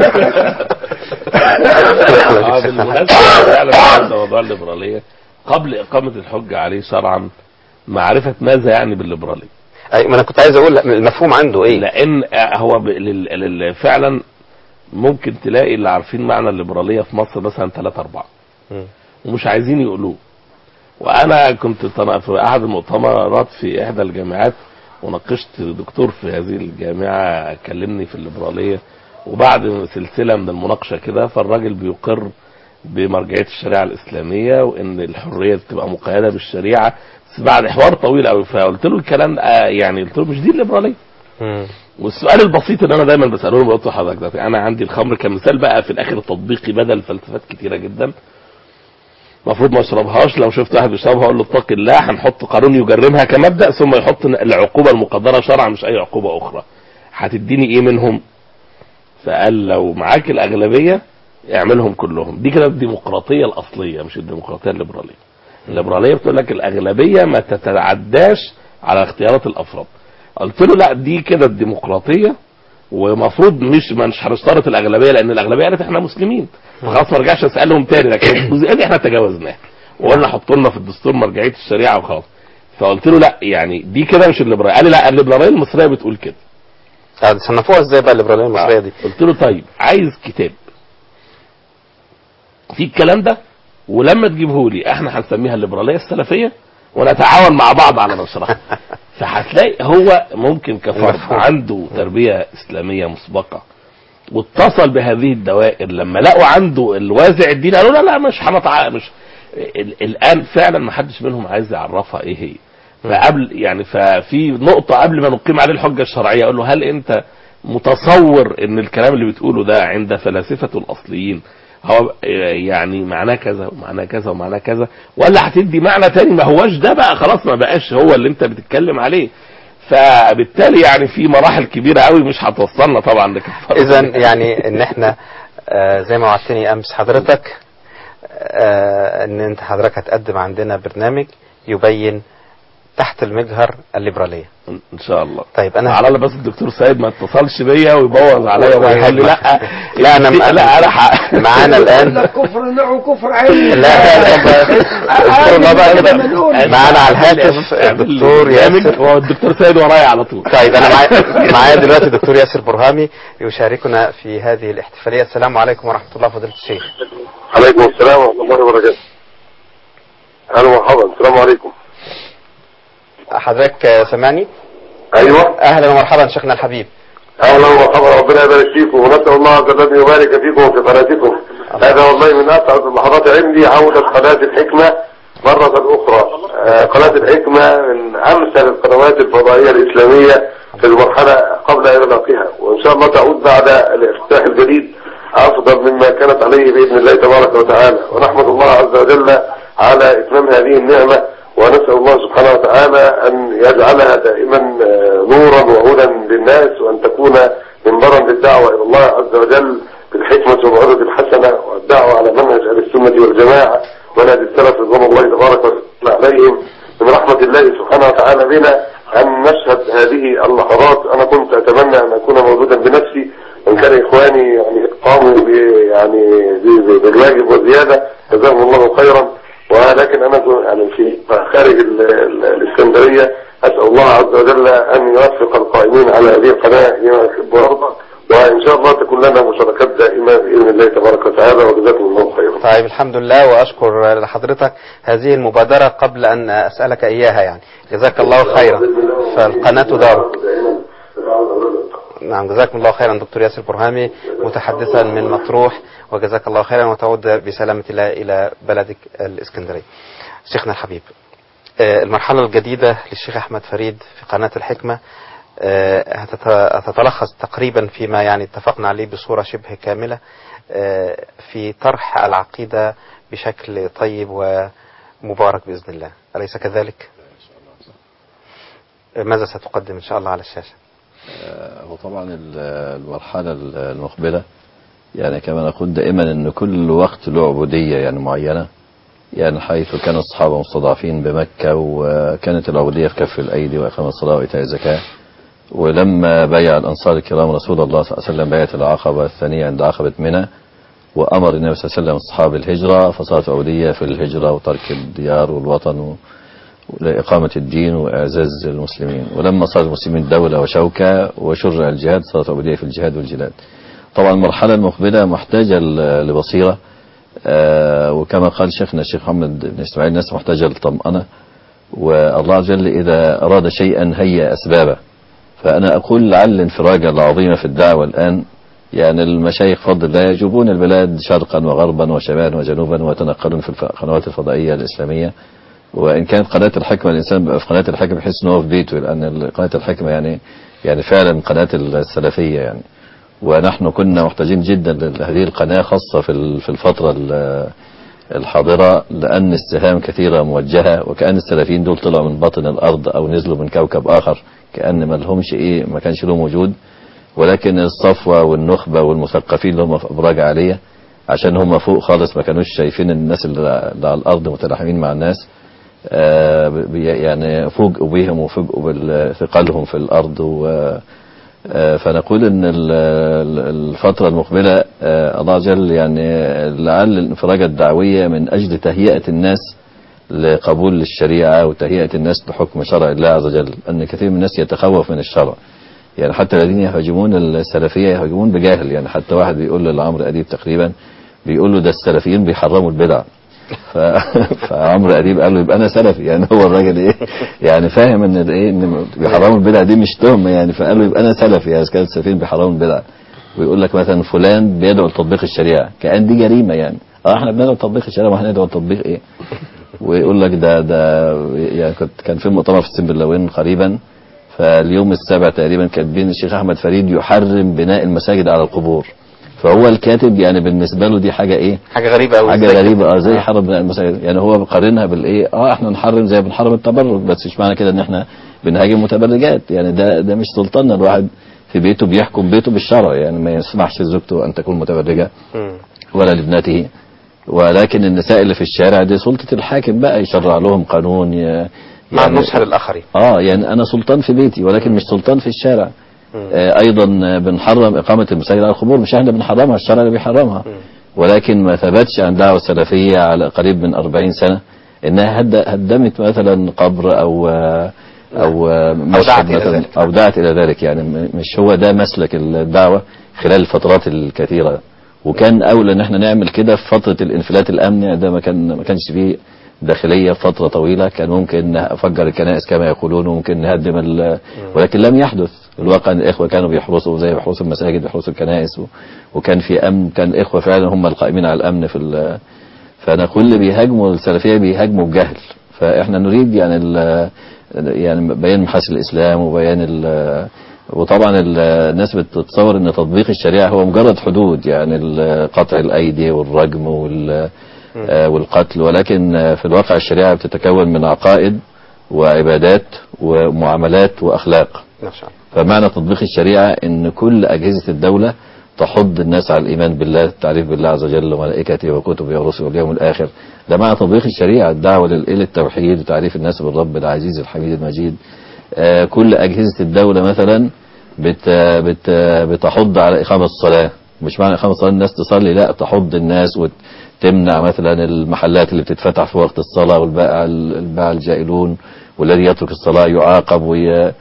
آه، لحضرتك بالمناسبة فعلا هذا موضوع الليبرالية قبل إقامة الحجة عليه شرعا معرفة ماذا يعني بالليبرالية أي ما انا كنت عايز اقول المفهوم عنده ايه لأن آه، هو ب- لل- لل- فعلا ممكن تلاقي اللي عارفين معنى الليبرالية في مصر مثلا ثلاثة أربعة مم. ومش عايزين يقولوه وأنا كنت طن- في أحد المؤتمرات في إحدى الجامعات وناقشت دكتور في هذه الجامعة كلمني في الليبرالية وبعد سلسلة من المناقشة كده فالراجل بيقر بمرجعية الشريعة الإسلامية وإن الحرية تبقى مقيدة بالشريعة بس بعد حوار طويل قوي فقلت له الكلام آه يعني قلت له مش دي الليبرالية مم. والسؤال البسيط اللي انا دايما بساله له بقول له حضرتك ده انا عندي الخمر كمثال بقى في الاخر تطبيقي بدل فلسفات كتيره جدا المفروض ما اشربهاش لو شفت واحد بيشربها اقول له اتق الله هنحط قانون يجرمها كمبدا ثم يحط العقوبه المقدره شرعا مش اي عقوبه اخرى هتديني ايه منهم فقال لو معاك الاغلبيه اعملهم كلهم دي كده الديمقراطيه الاصليه مش الديمقراطيه الليبراليه الليبراليه بتقول لك الاغلبيه ما تتعداش على اختيارات الافراد قلت له لا دي كده الديمقراطيه ومفروض مش مش هنشترط الاغلبيه لان الاغلبيه قالت احنا مسلمين فخلاص ما ارجعش اسالهم تاني لكن الجزئيه دي احنا تجاوزناها وقلنا حطوا لنا في الدستور مرجعيه الشريعه وخلاص فقلت له لا يعني دي كده مش الليبراليه قال لي لا الليبراليه المصريه بتقول كده آه، صنفوها ازاي بقى الليبراليه المصريه دي قلت له طيب عايز كتاب في الكلام ده ولما تجيبه لي احنا هنسميها الليبراليه السلفيه ونتعاون مع بعض على نشرها فهتلاقي هو ممكن كفرد مفهوم. عنده تربيه اسلاميه مسبقه واتصل بهذه الدوائر لما لقوا عنده الوازع الديني قالوا لا لا مش هنتع مش ال- الان فعلا ما حدش منهم عايز يعرفها ايه هي فقبل يعني ففي نقطه قبل ما نقيم عليه الحجه الشرعيه اقول له هل انت متصور ان الكلام اللي بتقوله ده عند فلاسفه الاصليين هو يعني معناه كذا ومعناه كذا ومعناه كذا ولا هتدي معنى تاني ما هوش ده بقى خلاص ما بقاش هو اللي انت بتتكلم عليه فبالتالي يعني في مراحل كبيره قوي مش هتوصلنا طبعا لكفر اذا يعني ان احنا آه، زي ما وعدتني امس حضرتك آه، ان انت حضرتك هتقدم عندنا برنامج يبين تحت المجهر الليبرالية ان شاء الله طيب أنا على الله بس الدكتور سيد ما اتصلش بيا ويبوظ عليا ويقول لي لا لا، أنا- لا انا حق معانا الآن ده كفر نوع كفر عين لا لا لا الله بقى كده معانا على الهاتف الدكتور ياسر هو الدكتور سيد ورايا على طول طيب انا معايا معايا دلوقتي الدكتور ياسر برهامي يشاركنا في هذه الاحتفاليه السلام عليكم ورحمه الله فضيله الشيخ عليكم السلام ورحمة الله وبركاته أهلا ومرحبا السلام عليكم حضرتك آه، سامعني أيوة اهلا ومرحبا شيخنا الحبيب أهلا ومرحبا ربنا يبارك فيكم ونسأل الله عز وجل أن يبارك فيكم وفي قناتكم هذا والله من أسعد اللحظات عندي عودة قناة الحكمة مرة أخرى آه، قناة الحكمة من أمثل القنوات الفضائية الإسلامية في المرحلة قبل إغلاقها وإن شاء الله تعود بعد الافتتاح الجديد أفضل مما كانت عليه بإذن الله تبارك وتعالى ونحمد الله عز وجل على إتمام هذه النعمة ونسأل الله سبحانه وتعالى أن يجعلها دائما آه، نورا وهدى للناس وأن تكون منبرا للدعوة إلى الله عز وجل بالحكمة والموعظة الحسنة والدعوة على منهج أهل السنة والجماعة ونادي السلف رضوان الله تبارك وتعالى عليهم من رحمة الله سبحانه وتعالى بنا أن نشهد هذه اللحظات أنا كنت أتمنى أن أكون موجودا بنفسي وإن كان إخواني يعني قاموا ب يعني ب- ب- بالواجب وزيادة جزاهم الله خيرا ولكن أنا كنت يعني في خارج ال- ال- الإسكندرية أسأل الله عز وجل أن يوفق القائمين على هذه القناة لما يحب ويرضى وإن شاء الله تكون لنا مشاركات دائمة بإذن الله تبارك وتعالى وجزاكم الله خيرا طيب الحمد لله واشكر لحضرتك هذه المبادره قبل ان اسالك اياها يعني جزاك الله خيرا فالقناه دارك نعم جزاكم الله خيرا دكتور ياسر برهامي متحدثا من مطروح وجزاك الله خيرا وتعود بسلامة الله إلى بلدك الإسكندرية شيخنا الحبيب آه، المرحلة الجديدة للشيخ أحمد فريد في قناة الحكمة آه، هتت- هتتلخص تقريبا فيما يعني اتفقنا عليه بصورة شبه كاملة آه، في طرح العقيدة بشكل طيب ومبارك بإذن الله أليس كذلك؟ آه، ماذا ستقدم إن شاء الله على الشاشة؟ هو طبعا ال- المرحلة المقبلة يعني كما نقول دائما ان كل وقت له عبودية يعني معينة يعني حيث كان الصحابة مستضعفين بمكة وكانت العبودية في كف الأيدي وإقامة الصلاة وإيتاء الزكاة ولما بايع الأنصار الكرام رسول الله صلى الله عليه وسلم بيعة العقبة الثانية عند عقبة منى وأمر النبي صلى الله عليه وسلم أصحاب الهجرة فصارت عبودية في الهجرة وترك الديار والوطن و... لإقامة الدين وإعزاز المسلمين ولما صار المسلمين دولة وشوكة وشرع الجهاد صارت عبودية في الجهاد والجلاد طبعا المرحلة المقبلة محتاجة ل- لبصيرة آه، وكما قال شيخنا الشيخ محمد بن إسماعيل الناس محتاجة للطمأنة والله عز وجل إذا أراد شيئا هيأ أسبابه فأنا أقول لعل الانفراجة العظيمة في الدعوة الآن يعني المشايخ فضل الله يجوبون البلاد شرقا وغربا وشمالا وجنوبا ويتنقلون في القنوات الفضائية الإسلامية وإن كانت قناة الحكمة الإنسان بقى في قناة الحكمة يحس إن هو في بيته لأن قناة الحكمة يعني يعني فعلا قناة السلفية يعني ونحن كنا محتاجين جدا لهذه القناة خاصة في ال- في الفترة ال- الحاضرة لأن السهام كثيرة موجهة وكأن السلفيين دول طلعوا من باطن الأرض أو نزلوا من كوكب آخر كأن ما لهمش إيه ما كانش لهم وجود ولكن الصفوة والنخبة والمثقفين اللي هم في أبراج عالية عشان هم فوق خالص ما كانوش شايفين الناس اللي اللي على الأرض متلاحمين مع الناس آه، بي- يعني فوجئوا بهم وفوجئوا بثقلهم في الأرض و آه، فنقول ان ال- ال- الفترة المقبلة آه، الله جل يعني لعل الانفراجة الدعوية من اجل تهيئة الناس لقبول الشريعة وتهيئة الناس لحكم شرع الله عز وجل ان كثير من الناس يتخوف من الشرع يعني حتى الذين يهاجمون السلفية يهاجمون بجاهل يعني حتى واحد بيقول لعمرو أديب تقريبا بيقول له ده السلفيين بيحرموا البدع ف... فعمرو أديب قال له يبقى أنا سلفي يعني هو الراجل إيه يعني فاهم إن ده إيه إن بيحرموا البدع دي مش تهمة يعني فقال له يبقى أنا سلفي يعني إذا كان السلفيين بيحرموا البدع ويقول لك مثلا فلان بيدعو لتطبيق الشريعة كأن دي جريمة يعني اه احنا بندعو لتطبيق الشريعة ما احنا ندعو لتطبيق ايه ويقول لك ده ده يعني كنت كان في مؤتمر في السنبلاوين قريبا فاليوم السابع تقريبا كاتبين الشيخ احمد فريد يحرم بناء المساجد على القبور فهو الكاتب يعني بالنسبه له دي حاجه ايه حاجة غريبة أوي حاجه إزاي كده؟ غريبه اه زي حرم بناء المساجد يعني هو بيقارنها بالايه اه احنا نحرم زي بنحرم التبرج بس مش معنى كده ان احنا بنهاجم متبرجات يعني ده ده مش سلطاننا الواحد في بيته بيحكم بيته بالشرع يعني ما يسمحش لزوجته ان تكون متبرجه مم. ولا لابنته ولكن النساء اللي في الشارع دي سلطة الحاكم بقى يشرع لهم قانون ي- مع يعني- النصح للاخرين اه يعني انا سلطان في بيتي ولكن مش سلطان في الشارع آه ايضا آه، بنحرم اقامه المساجد على القبور مش احنا بنحرمها الشرع اللي بيحرمها ولكن ما ثبتش عن دعوه السلفيه على قريب من 40 سنه انها هد- هدمت مثلا قبر او آه، او آه، مشهد دعت إلى مثلا ذلك. او دعت الى ذلك يعني م- مش هو ده مسلك الدعوه خلال الفترات الكثيره وكان اولى ان احنا نعمل كده في فتره الانفلات الامني ده ما كان ما كانش فيه داخليه فتره طويله كان ممكن افجر الكنائس كما يقولون وممكن نهدم ال- ولكن لم يحدث الواقع ان الاخوه كانوا بيحرسوا زي بيحرسوا المساجد بيحرسوا الكنائس و- وكان في امن كان الاخوه فعلا هم القائمين على الامن في ال- فانا كل اللي بيهاجموا السلفيه بيهاجموا بجهل فاحنا نريد يعني ال- يعني بيان محاسن الاسلام وبيان ال- وطبعا ال- الناس بتتصور ان تطبيق الشريعه هو مجرد حدود يعني ال- قطع الايدي والرجم وال آه، والقتل ولكن آه، في الواقع الشريعه بتتكون من عقائد وعبادات ومعاملات واخلاق ما شاء الله فمعنى تطبيق الشريعة ان كل اجهزة الدولة تحض الناس على الايمان بالله التعريف بالله عز وجل وملائكته وكتبه ورسله واليوم الاخر ده معنى تطبيق الشريعة الدعوة لل- الى التوحيد وتعريف الناس بالرب العزيز الحميد المجيد آه كل اجهزة الدولة مثلا بت بت بتحض على اقامة الصلاة مش معنى اقامة الصلاة الناس تصلي لا تحض الناس وتمنع مثلا المحلات اللي بتتفتح في وقت الصلاة والبائع البائع الجائلون والذي يترك الصلاة يعاقب وي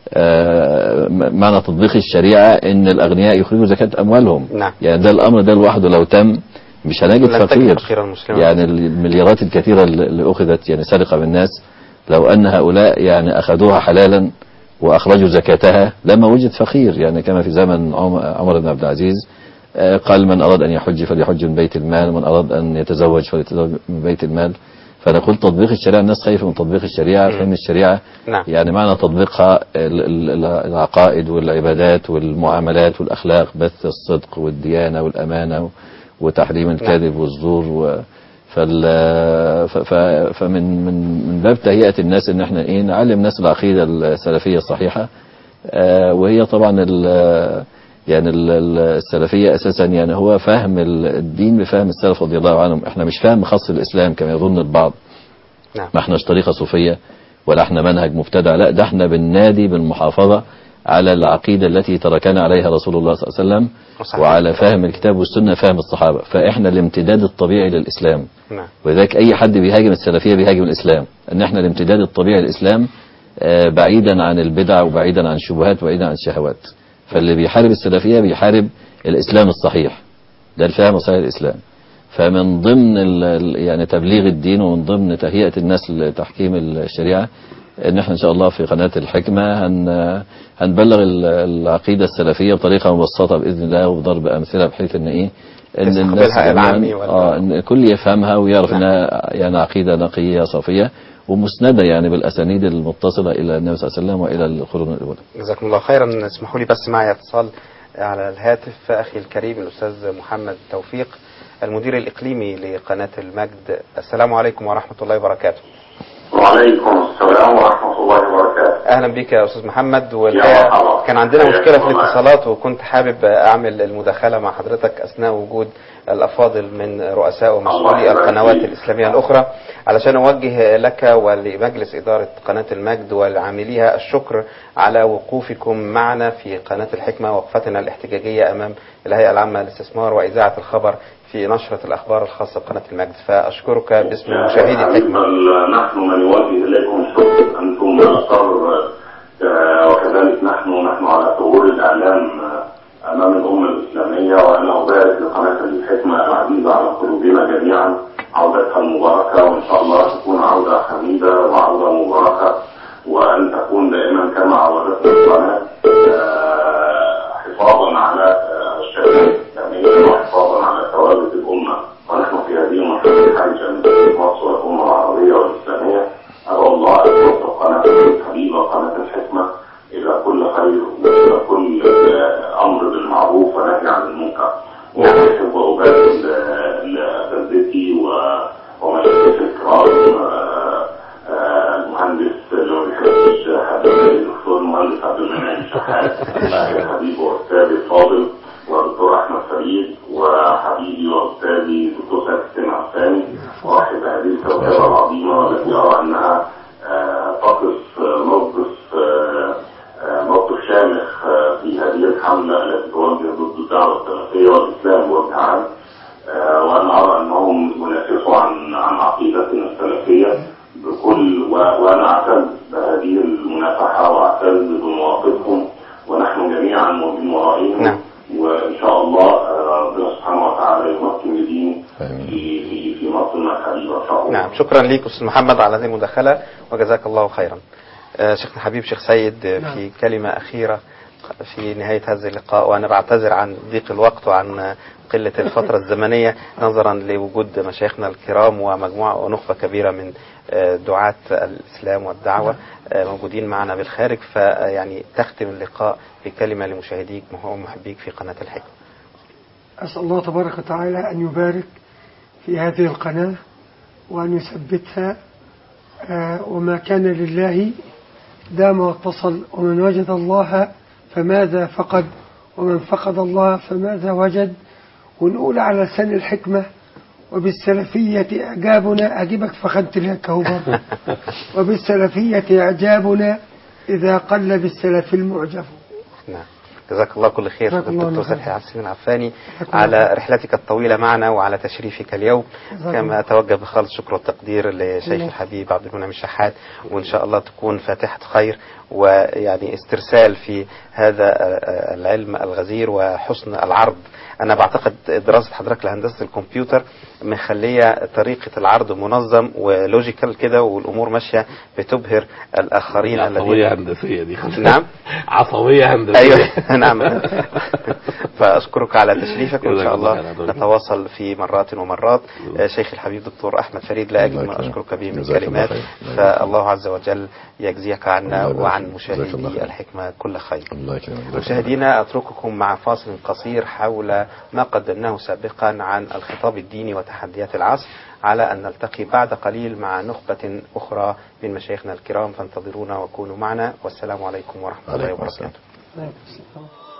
آه، م- معنى تطبيق الشريعة ان الاغنياء يخرجوا زكاة اموالهم نعم. يعني ده الامر ده لوحده لو تم مش هنجد لن تجد فقير فقيرا مسلما. يعني المليارات الكثيرة اللي اللي اخذت يعني سرقة من الناس لو ان هؤلاء يعني اخذوها حلالا واخرجوا زكاتها لما وجد فقير يعني كما في زمن عم- عمر بن عبد العزيز آه، قال من اراد ان يحج فليحج من بيت المال ومن اراد ان يتزوج فليتزوج من بيت المال فنقول تطبيق الشريعة الناس خايفة من تطبيق الشريعة فإن الشريعة نعم. يعني معنى تطبيقها ال- ال- العقائد والعبادات والمعاملات والأخلاق بث الصدق والديانة والأمانة و- وتحريم الكذب والزور و فال ف- ف- فمن من من باب تهيئة الناس ان احنا ايه نعلم الناس العقيدة السلفية الصحيحة آه، وهي طبعا ال- يعني ال- ال- السلفية اساسا يعني هو فهم ال- الدين بفهم السلف رضي الله عنهم احنا مش فهم خاص الاسلام كما يظن البعض نعم ما احناش طريقة صوفية ولا احنا منهج مبتدع لا ده احنا بالنادي بالمحافظة على العقيدة التي تركنا عليها رسول الله صلى الله عليه وسلم وصحبه. وعلى فهم الكتاب والسنة فهم الصحابة فاحنا الامتداد الطبيعي للإسلام نعم ولذلك أي حد بيهاجم السلفية بيهاجم الإسلام أن احنا الامتداد الطبيعي للإسلام آه، بعيدا عن البدع وبعيدا عن الشبهات وبعيدا عن الشهوات فاللي بيحارب السلفية بيحارب الإسلام الصحيح ده الفهم الصحيح للإسلام فمن ضمن ال- ال- يعني تبليغ الدين ومن ضمن تهيئة الناس لتحكيم الشريعة ان احنا ان شاء الله في قناة الحكمة هن هنبلغ ال- العقيدة السلفية بطريقة مبسطة بإذن الله وبضرب أمثلة بحيث ان ايه ان يستقبلها جميعاً- العامي وال- اه ان الكل يفهمها ويعرف نعم. انها يعني عقيدة نقية صافية ومسندة يعني بالأسانيد المتصلة إلى النبي صلى الله عليه وسلم وإلى القرون الأولى جزاكم الله خيرا اسمحوا لي بس معي اتصال على الهاتف اخي الكريم الاستاذ محمد توفيق المدير الاقليمي لقناه المجد السلام عليكم ورحمه الله وبركاته وعليكم السلام ورحمة الله وبركاته اهلا بك يا استاذ محمد يا والحقيقه مرحبا. كان عندنا حياكم مشكله في الله. الاتصالات وكنت حابب اعمل المداخله مع حضرتك اثناء وجود الافاضل من رؤساء الله ومسؤولي يبارك القنوات فيك. الاسلاميه الاخرى علشان اوجه لك ولمجلس اداره قناه المجد ولعامليها الشكر على وقوفكم معنا في قناه الحكمه وقفتنا الاحتجاجيه امام الهيئه العامه للاستثمار واذاعه الخبر في نشره الاخبار الخاصه بقناه المجد فاشكرك باسم مشاهدي الحكمه بل نحن من يوجه إليكم الشكر أنتم أكثر آه، وكذلك نحن نحن على ثغور الإعلام آه، أمام الأمة الإسلامية وأنا أبارك لقناة الحكمة العزيزة على قلوبنا جميعا عودتها المباركة وإن شاء الله تكون عودة حميدة وعودة مباركة وأن تكون دائما كما عودتنا القناة آه، حفاظا على آه، الشريعة الإسلامية وحفاظا على ثوابت الأمة ونحن في هذه المرحلة الحرجة من مصر والأمة العربية والإسلامية أدعو الله أن يوفق قناة الحبيبة قناة الحكمة إلى كل خير وإلى كل آه، أمر بالمعروف ونهي عن المنكر وأحب وأبارك ل- لأساتذتي و- ومشايخ الكرام آه، آه، المهندس اللي هو بيحبش حبيبي الدكتور المهندس عبد المنعم شحات حبيبي وأستاذي الفاضل والدكتور أحمد فريد وحبيبي وأستاذي دكتور سيد حسين عفاني وأحب هذه الكوكبة العظيمة والتي أرى أنها آه، نعم شكرا ليك أستاذ محمد على هذه المداخلة وجزاك الله خيرا آه، شيخنا حبيب شيخ سيد آه، في كلمة أخيرة في نهاية هذا اللقاء وأنا بعتذر عن ضيق الوقت وعن قلة الفترة الزمنية نظرا لوجود مشايخنا الكرام ومجموعة ونخبة كبيرة من آه، دعاة الإسلام والدعوة آه، موجودين معنا بالخارج فيعني تختم اللقاء بكلمة لمشاهديك ومحبيك في قناة الحكمة أسأل الله تبارك وتعالى أن يبارك في هذه القناة وأن يثبتها آه، وما كان لله دام واتصل ومن وجد الله فماذا فقد ومن فقد الله فماذا وجد ونقول على لسان الحكمة وبالسلفية إعجابنا أجيبك فخنت لك أهو برضه وبالسلفية إعجابنا إذا قل بالسلف المعجب نعم جزاك الله كل خير جزاك الله دكتور خير. فتحي عسين العفاني جزاك الله على خير. رحلتك الطويلة معنا وعلى تشريفك اليوم جزاك كما الله. أتوجه بخالص شكر والتقدير لشيخ الله. الحبيب عبد المنعم الشحات وإن شاء الله تكون فاتحة خير ويعني استرسال في هذا آه، العلم الغزير وحسن العرض أنا بعتقد دراسة حضرتك لهندسة الكمبيوتر مخلية طريقة العرض منظم ولوجيكال كده والأمور ماشية بتبهر الآخرين عصبية الذين هندسية دي نعم. عصبية هندسية ايوه نعم فاشكرك على تشريفك وان جزاك شاء الله الله خير يا دكتور. نتواصل في مرات ومرات آه، شيخ الحبيب دكتور احمد فريد لا اجد الله ما يكرمك. اشكرك به من جزاك الله كلمات خير. الله فالله عز وجل يجزيك عنا الله يبارك وعن فيك. جزاك الله مشاهدي خير. الحكمه كل خير الله يكرمك جزاك الله مشاهدينا اترككم مع فاصل قصير حول ما قدمناه سابقا عن الخطاب الديني وتحديات العصر على ان نلتقي بعد قليل مع نخبه اخرى من مشايخنا الكرام فانتظرونا وكونوا معنا والسلام عليكم ورحمه الله عليكم السلام. وبركاته عليكم السلام.